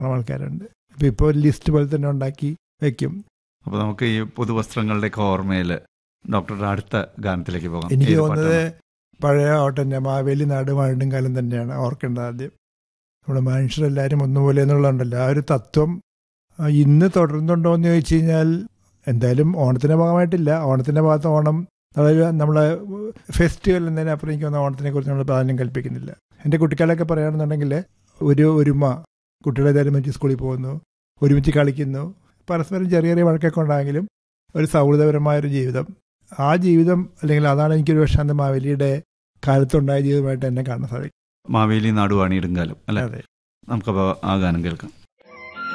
ആൾക്കാരുണ്ട് ഇപ്പം ഇപ്പോൾ ഒരു ലിസ്റ്റ് പോലെ തന്നെ ഉണ്ടാക്കി വെക്കും അപ്പൊ നമുക്ക് ഈ പുതുവസ്ത്രങ്ങളുടെയൊക്കെ ഓർമ്മയിൽ ഡോക്ടറുടെ അടുത്ത ഗാനത്തിലേക്ക് പോകാം എനിക്ക് ഏത് തോന്നുന്നത് പാട്ടാണ്? പഴയ ഓട്ടൻ്റെ മാവേലി നാട് വാഴും കാലം തന്നെയാണ് ഓർക്കേണ്ടത് ആദ്യം നമ്മുടെ മനുഷ്യരെല്ലാവരും ഒന്നുപോലെ എന്നുള്ളതുണ്ടല്ലോ ആ ഒരു തത്വം ആ, ഇന്ന് തുടരുന്നുണ്ടോ എന്ന് ചോദിച്ചു കഴിഞ്ഞാൽ എന്തായാലും ഓണത്തിൻ്റെ ഭാഗമായിട്ടില്ല ഓണത്തിൻ്റെ ഭാഗത്ത് ഓണം അതായത് നമ്മളെ ഫെസ്റ്റിവൽ എന്നതിനപ്പുറം എനിക്ക് തോന്നുന്നു ഓണത്തിനെ കുറിച്ച് നമ്മൾ പ്രാധാന്യം കൽപ്പിക്കുന്നില്ല എൻ്റെ കുട്ടിക്കാലൊക്കെ പറയുകയാണെന്നുണ്ടെങ്കിൽ ഒരു ഒരുമ കുട്ടികളെല്ലാവരും ഒരുമിച്ച് സ്കൂളിൽ പോകുന്നു ഒരുമിച്ച് കളിക്കുന്നു പരസ്പരം ചെറിയ ചെറിയ വഴക്കൊക്കെ ഉണ്ടായെങ്കിലും ഒരു സൗഹൃദപരമായൊരു ജീവിതം ആ ജീവിതം അല്ലെങ്കിൽ അതാണ് എനിക്കൊരു വിഷാന്ത മാവേലിയുടെ കാലത്തുണ്ടായ ജീവിതമായിട്ട് എന്നെ കാണാൻ സാധിക്കും മാവേലി നാടുവാണി ഇടുങ്കാലം അല്ലെ അതെ നമുക്കപ്പോൾ ആ ഗാനം കേൾക്കാം